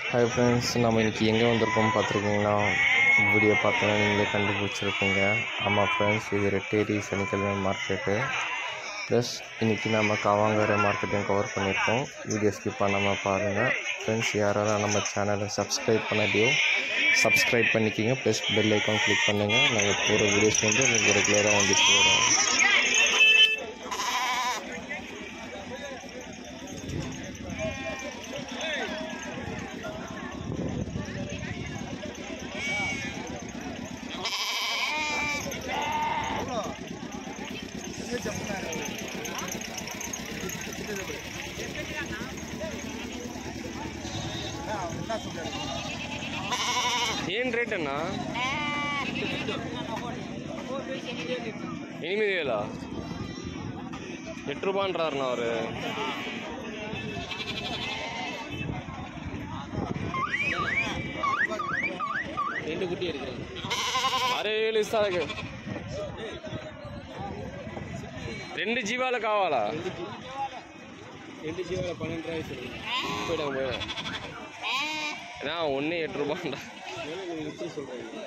Hi friends நம்ம இன்றைக்கி எங்கே வந்திருக்கோம் பார்த்துருக்கீங்களா வீடியோ பார்த்தோன்னா நீங்களே கண்டுபிடிச்சிருப்பீங்க ஆமாம் ஃப்ரெண்ட்ஸ் இது ரெட்டேரி சனிக்கிழமை மார்க்கெட்டு ப்ளஸ் இன்றைக்கி நம்ம காவாங்கரை மார்க்கெட்டையும் கவர் பண்ணியிருக்கோம் வீடியோ ஸ்கிப் பண்ணாமல் பாருங்கள் ஃப்ரெண்ட்ஸ் யாராவது நம்ம சேனலை சப்ஸ்கிரைப் பண்ணலையோ சப்ஸ்கிரைப் பண்ணிக்கிங்க ப்ளஸ் பெல் ஐக்கான் கிளிக் பண்ணுங்கள் நாங்கள் போகிற வீடியோஸ் வந்து உங்களுக்கு ரெகுலராக வந்துட்டு வரோம் ಏನು ರೇಟ್ ಅಣ್ಣ ఎనిమిది వేల ఎట్టు రూపాయ అంటారు అవరు ரெண்டு குட்டி எடுக்கிறேன் అరే వేలు ఇస్తాను రెండు జీవాలు కావాలా ரெண்டு ஜீவா பன்னெண்டு ரூபாய் சொல்லுங்க போயிட்டாங்க போயிடும் ஏன்னா ஒன்று எட்டு ரூபாண்டா ஏன்னா நீங்கள் எப்படி சொல்கிறீங்க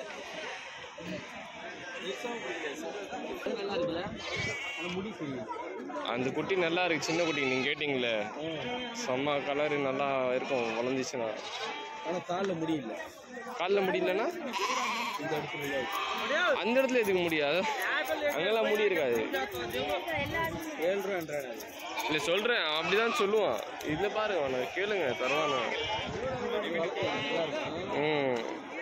நல்லா இருக்குல்ல ஆனால் முடி புரியுது அந்த குட்டி நல்லா இருக்கு சின்ன குட்டி நீங்கள் கேட்டிங்களே செம்ம கலரு நல்லா இருக்கும் வளர்ந்துச்சுன்னா ஆனால் காலில் முடியல காலில் முடியலன்னா இந்த இடத்துல இல்லை. அந்த இடத்துல எதுக்கு முடியாது அங்கெல்லாம் முடி இருக்காது ஏழு ரூபான்றாங்க இல்லை சொல்கிறேன் அப்படிதான் சொல்லுவான் இதில் பாருங்க அவனை கேளுங்க தருவானு நல்லா இருக்கும் ம்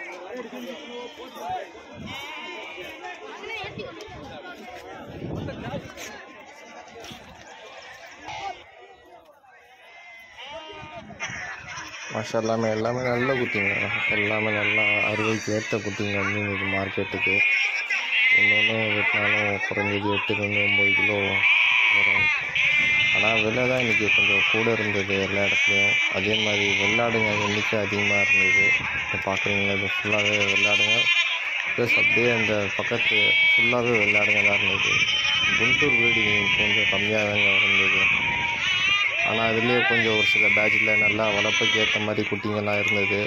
மாஷா எல்லாமே எல்லாமே நல்ல குட்டிங்க எல்லாமே நல்லா அறுவைக்கு ஏற்ற குட்டிங்க வந்து இன்னைக்கு மார்க்கெட்டுக்கு ஒன்று ஒன்று வெட்டினாலும் குறைஞ்சது எட்டுலேருந்து ஒம்பது கிலோ வரும் ஆனால் விலை தான் இன்றைக்கி கொஞ்சம் கூட இருந்தது எல்லா இடத்துலையும் அதே மாதிரி வெள்ளாடுங்க எண்ணிக்கை அதிகமாக இருந்தது இப்போ பார்க்குறீங்களா இது ஃபுல்லாகவே வெள்ளாடுங்க ப்ளஸ் அப்படியே அந்த பக்கத்து ஃபுல்லாகவே வெள்ளாடுங்க தான் இருந்தது குண்டூர் வீடு கொஞ்சம் கம்மியாக தாங்க இருந்தது ஆனால் அதுலேயே கொஞ்சம் ஒரு சில பேட்சில் நல்லா வளர்ப்புக்கு ஏற்ற மாதிரி குட்டிங்கெல்லாம் இருந்தது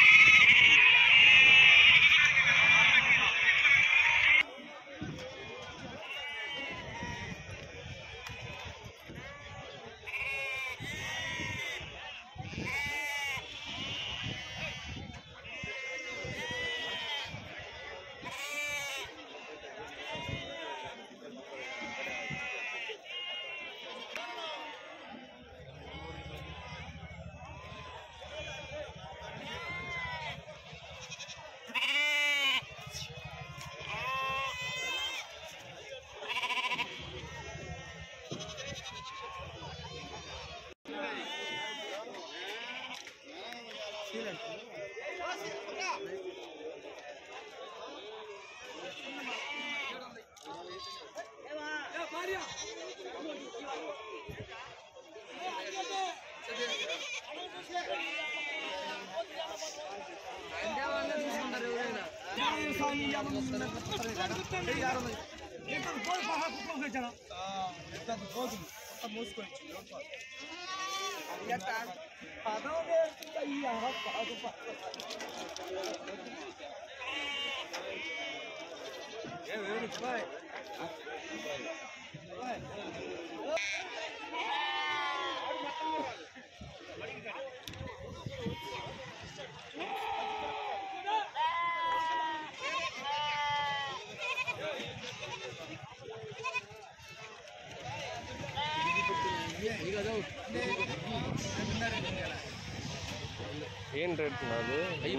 ಏನು ರೇಟ್ ಅದು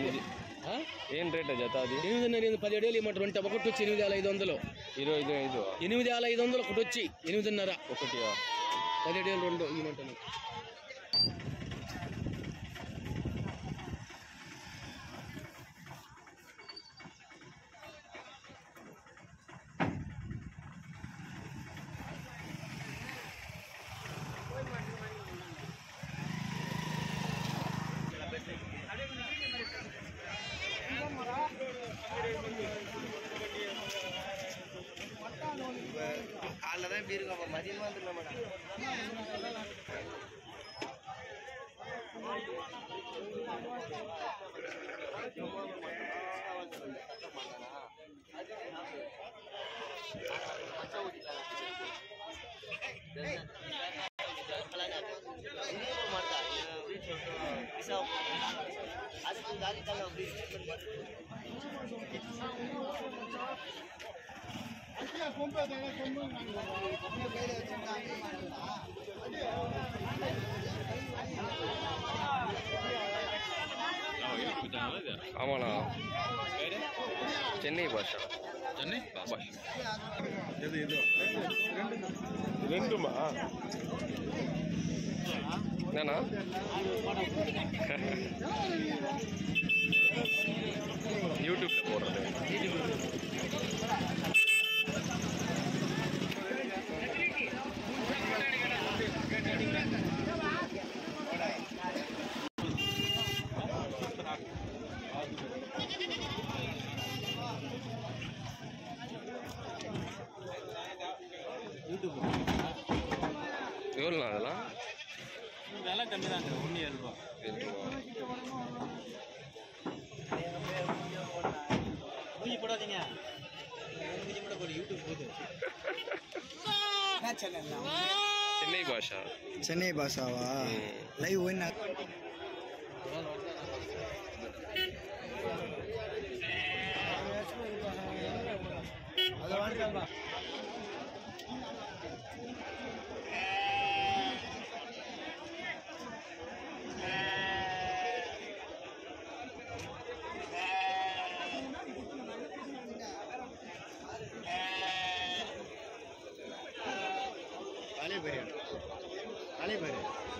ಏನು రేట్ జత అది ఎనిమిదిన్నర ఎనిమిది పదిహేడు వేలు ఇమ్మంటారు అంటే ఒకటి వచ్చి ఎనిమిది వేల ఐదు వందలు ఇరవై ఐదు ఐదు ఎనిమిది వేల ఐదు వందలు ఒకటి వచ్చి ఎనిమిదిన్నర ఒకటి పదిహేడు వేలు రెండు ఇమ్మంటాను காலைல தான் இப்படி இருக்கும் அப்போ மதியமாக வந்துடலாம் மேடம் ஆமாண்ணா சென்னை பாஷா சென்னை பாஷா எது இது ரெண்டுமா என்னண்ணா யூடியூப்ல போடுறது எவ்வளோண்ணா அதெல்லாம் விலை கம்மி தாங்க ஒன்று ஏழு ரூபா ரெண்டு ரூபா மூஞ்சி போடாதீங்க மூஞ்சி போட போடு யூடியூப் போகுது சென்னை பாஷா சென்னை பாஷாவா ம். லைவ் ஒன்று அலே பேரு அலே பேரு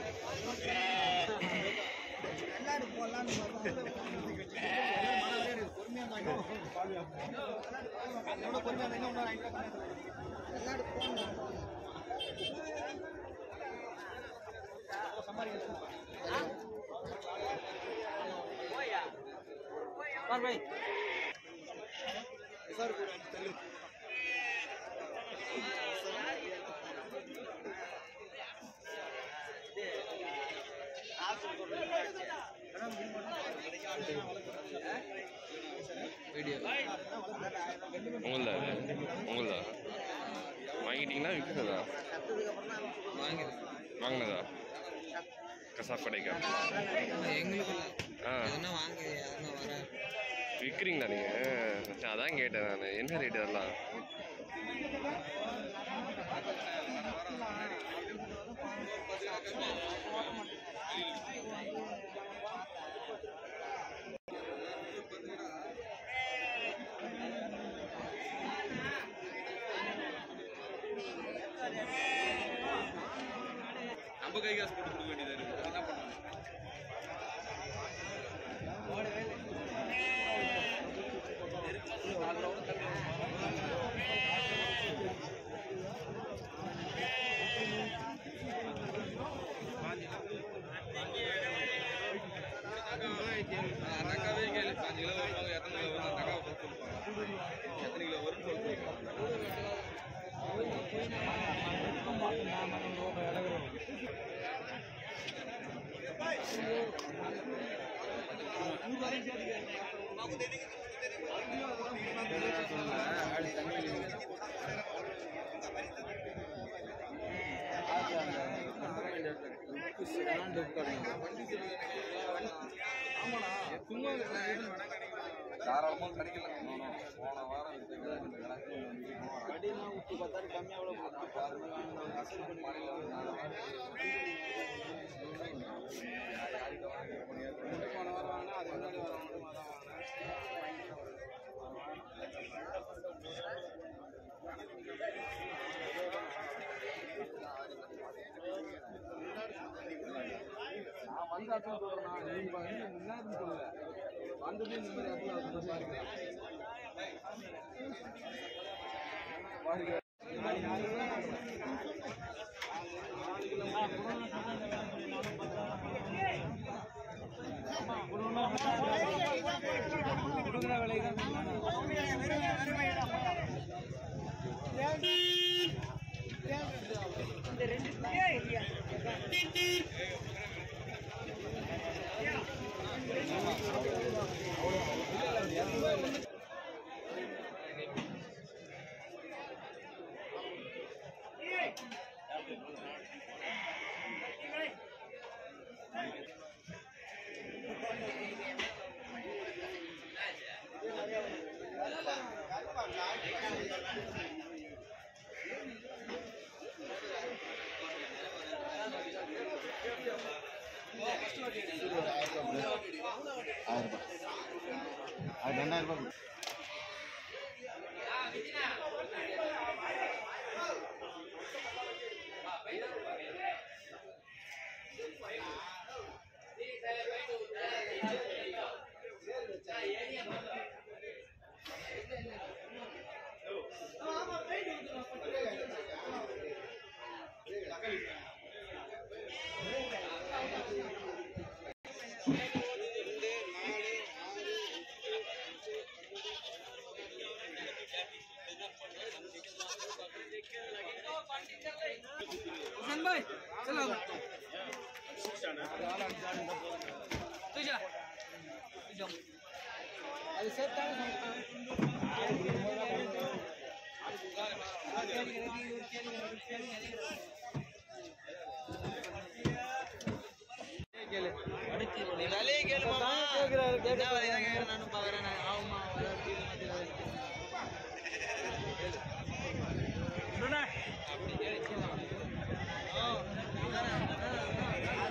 உங்களதா அது உங்களதா வாங்கிட்டீங்களா விற்கிறதா வாங்கினதா கசாப் கடைக்கா எங்களுக்கு ஆ எதுனா வாங்கி யாருன்னா வர விற்கிறீங்களா நீங்கள் அதான் கேட்டேன் நான் என்ன ரேட் அதெல்லாம் நம்ம கை காசு போட்டு கொடுக்க வேண்டியதா இருக்கு என்ன பண்ணலாம் அந்த அக்காவே கேளு பாஞ்சு கிலோ வருவாங்க எத்தனை கிலோ வரும் அந்த அக்காவை சொல்ல சொல்லுவாங்க எத்தனை கிலோ வரும்னு சொல்ல சொல்லுவாங்க தாராளமாக கிடைக்கல போன வாரம் அடினா உப்பு பத்தாரு கம்மியாக எவ்வளோ போட்டு அசல் பண்ணி போன வாரம் வாங்கினா அது முன்னாடி வாரம் மட்டும் அதான் வாங்கினேன் நான் வந்து அர்த்தம் சொல்றேன் நீங்க என்ன சொல்லல வந்தது இந்த மாதிரி அர்த்தம் பாருங்க பாருங்க ஆயிரம் ரூபாய் அது ரெண்டாயிரம் ரூபாய் நீ விலையை கேளு மாமா. என்ன விலை தான் கேக்குறேன் நானும் பார்க்கறேன். நான் ஆகுமா, வராது, தெரியுமா, தெரியாது. அப்படி கேளு, கேளு. ஆ, அதானே, அதானே, அதானே.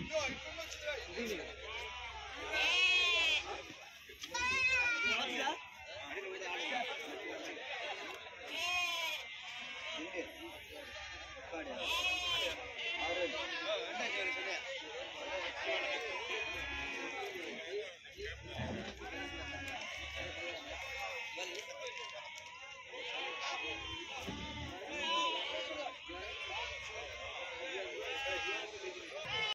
பாடு